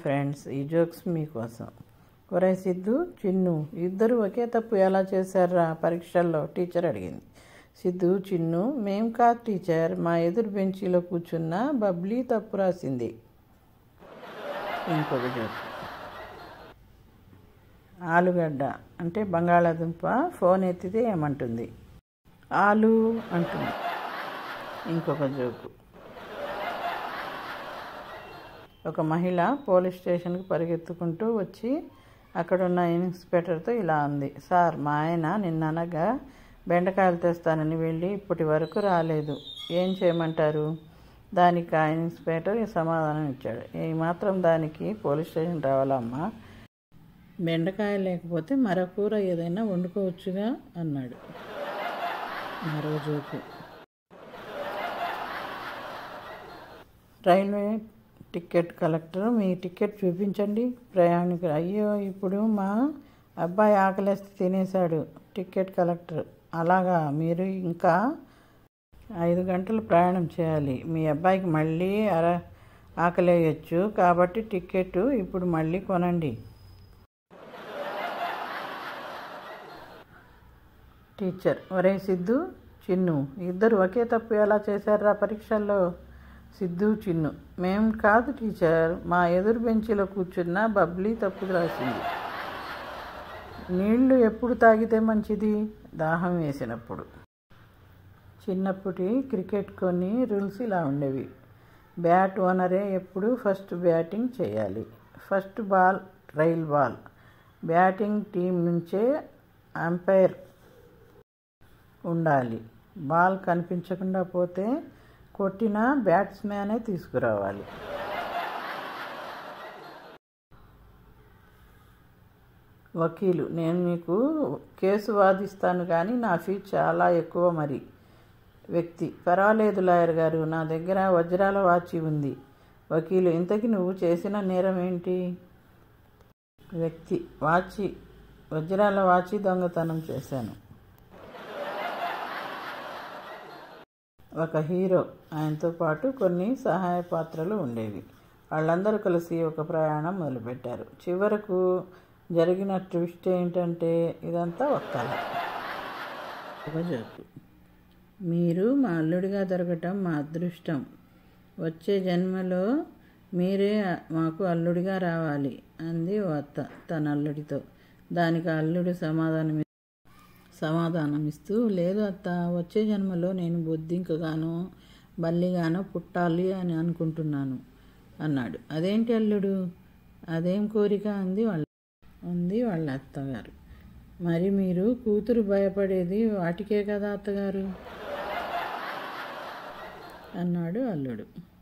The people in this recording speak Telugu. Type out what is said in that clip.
ఫ్రెండ్స్ ఈ జోక్స్ మీకోసం ఒరే సిద్ధు చిన్ను ఇద్దరు ఒకే తప్పు ఎలా చేశారా పరీక్షల్లో టీచర్ అడిగింది సిద్ధు చిన్ను మేం కాదు టీచర్ మా ఎదురు బెంచీలో కూర్చున్న బబ్లీ తప్పు రాసింది ఇంకొక జోక్ ఆలుగడ్డ అంటే బంగాళాదుంప ఫోన్ ఎత్తితే ఏమంటుంది ఆలు అంటుంది ఇంకొక జోకు ఒక మహిళ పోలీస్ స్టేషన్కి పరిగెత్తుకుంటూ వచ్చి అక్కడున్న ఇన్స్పెక్టర్తో ఇలా ఉంది సార్ మా ఆయన నిన్న అనగా బెండకాయలు తెస్తానని వెళ్ళి ఇప్పటి వరకు రాలేదు ఏం చేయమంటారు దానికి ఆ ఇన్స్పెక్టర్ ఈ సమాధానం ఇచ్చాడు ఈ మాత్రం దానికి పోలీస్ స్టేషన్ రావాలమ్మా బెండకాయ లేకపోతే మరో కూర ఏదైనా వండుకోవచ్చుగా అన్నాడు మరో జోకు రైల్వే టికెట్ కలెక్టర్ మీ టికెట్ చూపించండి ప్రయాణికులు అయ్యో ఇప్పుడు మా అబ్బాయి ఆకలేస్తే తినేశాడు టికెట్ కలెక్టర్ అలాగా మీరు ఇంకా ఐదు గంటలు ప్రయాణం చేయాలి మీ అబ్బాయికి మళ్ళీ అర ఆకలేయచ్చు కాబట్టి టికెట్ ఇప్పుడు మళ్ళీ కొనండి టీచర్ ఒరే సిద్ధు చిన్ను ఇద్దరు ఒకే తప్పు ఎలా చేశారా పరీక్షల్లో సిద్ధు చిన్ను మేం కాదు టీచర్ మా ఎదురు బెంచీలో కూర్చున్న బబ్లీ తప్పు రాసింది నీళ్లు ఎప్పుడు తాగితే మంచిది దాహం వేసినప్పుడు చిన్నప్పటి క్రికెట్ కొన్ని రూల్స్ ఇలా ఉండేవి బ్యాట్ ఓనరే ఎప్పుడు ఫస్ట్ బ్యాటింగ్ చేయాలి first ball trial ball batting team నుంచే అంపైర్ ఉండాలి బాల్ కనిపించకుండా పోతే కొట్టిన బ్యాట్స్మ్యానే తీసుకురావాలి వకీలు నేను మీకు కేసు వాదిస్తాను కానీ నా ఫీజు చాలా ఎక్కువ మరి వ్యక్తి పర్వాలేదు లాయర్ గారు నా దగ్గర వజ్రాల వాచి ఉంది వకీలు ఇంతకీ నువ్వు చేసిన నేరం ఏంటి వ్యక్తి వాచి వజ్రాల వాచి దొంగతనం చేశాను ఒక హీరో ఆయనతో పాటు కొన్ని సహాయ పాత్రలు ఉండేవి వాళ్ళందరూ కలిసి ఒక ప్రయాణం మొదలుపెట్టారు చివరకు జరిగిన ట్విస్ట్ ఏంటంటే ఇదంతా ఒక కళ ఒక జోకు మీరు మా అల్లుడిగా దొరకటం మా అదృష్టం వచ్చే జన్మలో మీరే మాకు అల్లుడిగా రావాలి అంది ఓ అత్త తన అల్లుడితో దానికి ఆ అల్లుడు సమాధానం సమాధానమిస్తూ లేదు అత్త వచ్చే జన్మలో నేను బొద్దింకగానో బల్లిగానో పుట్టాలి అని అనుకుంటున్నాను అన్నాడు అదేంటి అల్లుడు అదేం కోరిక అంది వాళ్ళ ఉంది వాళ్ళ అత్తగారు మరి మీరు కూతురు భయపడేది వాటికే కదా అత్తగారు అన్నాడు అల్లుడు